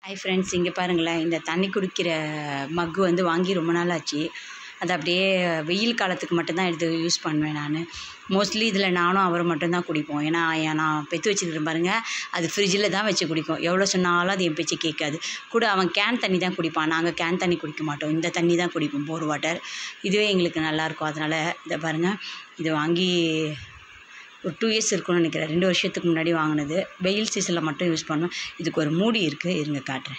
hi friends இங்கே பாருங்களேன் இந்த தண்ணி குடிக்கிற மக்கு வந்து வாங்கி ரொம்ப நாள் ஆச்சு அது அப்படியே வெயில் காலத்துக்கு மட்டும்தான் எடுத்து யூஸ் பண்ணுவேன் நான் மோஸ்ட்லி இதில் நானும் அவரும் மட்டும்தான் குடிப்போம் ஏன்னா என் நான் பெற்று வச்சுருக்கேன் பாருங்கள் அது ஃப்ரிட்ஜில் தான் வச்சு குடிக்கும் எவ்வளோ சொன்னாலும் அது என் பேச்சு கேட்காது கூட அவன் கேன் தண்ணி தான் குடிப்பான் நாங்கள் கேன் தண்ணி குடிக்க மாட்டோம் இந்த தண்ணி தான் குடிப்போம் போர் வாட்டர் இதுவே எங்களுக்கு நல்லாயிருக்கும் அதனால் இதை பாருங்கள் இதை வாங்கி ஒரு டூ இயர்ஸ் இருக்கும்னு நினைக்கிறேன் ரெண்டு வருஷத்துக்கு முன்னாடி வாங்கினது வெயில் சீசனில் மட்டும் யூஸ் பண்ணுவேன் இதுக்கு ஒரு மூடி இருக்குது இருங்க காட்டுறேன்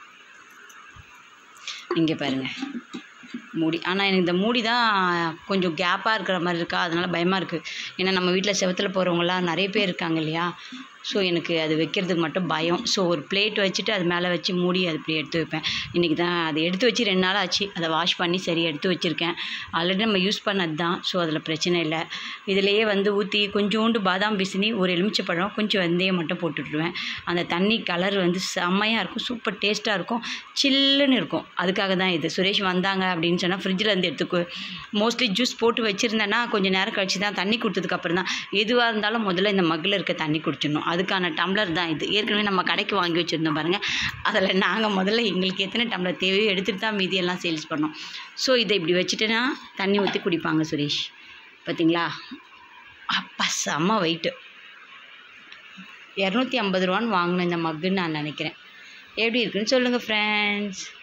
இங்கே பாருங்கள் மூடி ஆனால் எனக்கு இந்த மூடி தான் கொஞ்சம் கேப்பாக இருக்கிற மாதிரி இருக்கா அதனால் பயமாக இருக்குது ஏன்னா நம்ம வீட்டில் செவத்தில் போகிறவங்களாம் நிறைய பேர் இருக்காங்க இல்லையா ஸோ எனக்கு அது வைக்கிறதுக்கு மட்டும் பயம் ஸோ ஒரு பிளேட் வச்சுட்டு அது மேலே வச்சு மூடி அது இப்படி எடுத்து வைப்பேன் இன்றைக்கி தான் அதை எடுத்து வச்சு ரெண்டு நாள் ஆச்சு அதை வாஷ் பண்ணி சரி எடுத்து வச்சுருக்கேன் ஆல்ரெடி நம்ம யூஸ் பண்ணது தான் ஸோ அதில் பிரச்சனை இல்லை இதிலேயே வந்து ஊற்றி கொஞ்சோண்டு பாதாம் பிசினி ஒரு எலுமிச்சப்பழம் கொஞ்சம் வெந்தயம் மட்டும் போட்டுவிட்ருவேன் அந்த தண்ணி கலர் வந்து செம்மையாக இருக்கும் சூப்பர் டேஸ்ட்டாக இருக்கும் சில்லுன்னு இருக்கும் அதுக்காக தான் இது சுரேஷ் வந்தாங்க அப்படின்னு சொன்னால் ஃப்ரிட்ஜில் இருந்து எடுத்துக்கோ மோஸ்ட்லி ஜூஸ் போட்டு வச்சுருந்தேன்னா கொஞ்சம் நேரம் கழிச்சு தான் தண்ணி கொடுத்ததுக்கப்புறம் தான் எதுவாக இருந்தாலும் முதல்ல இந்த மக்கில் இருக்க தண்ணி குடிச்சிடணும் அதுக்கான டம்ளர் தான் இது ஏற்கனவே நம்ம கடைக்கு வாங்கி வச்சுருந்தோம் பாருங்கள் அதில் நாங்கள் முதல்ல எங்களுக்கு எத்தனை டம்ளர் தேவையோ எடுத்துகிட்டு தான் மீதியெல்லாம் சேல்ஸ் பண்ணோம் ஸோ இதை இப்படி வச்சுட்டேன்னா தண்ணி ஊற்றி குடிப்பாங்க சுரேஷ் பார்த்தீங்களா அப்பா செம்ம வெயிட்டு இரநூத்தி ஐம்பது ரூபான்னு வாங்கினேன் இந்த மக்குன்னு நான் நினைக்கிறேன் எப்படி இருக்குன்னு சொல்லுங்கள் ஃப்ரெண்ட்ஸ்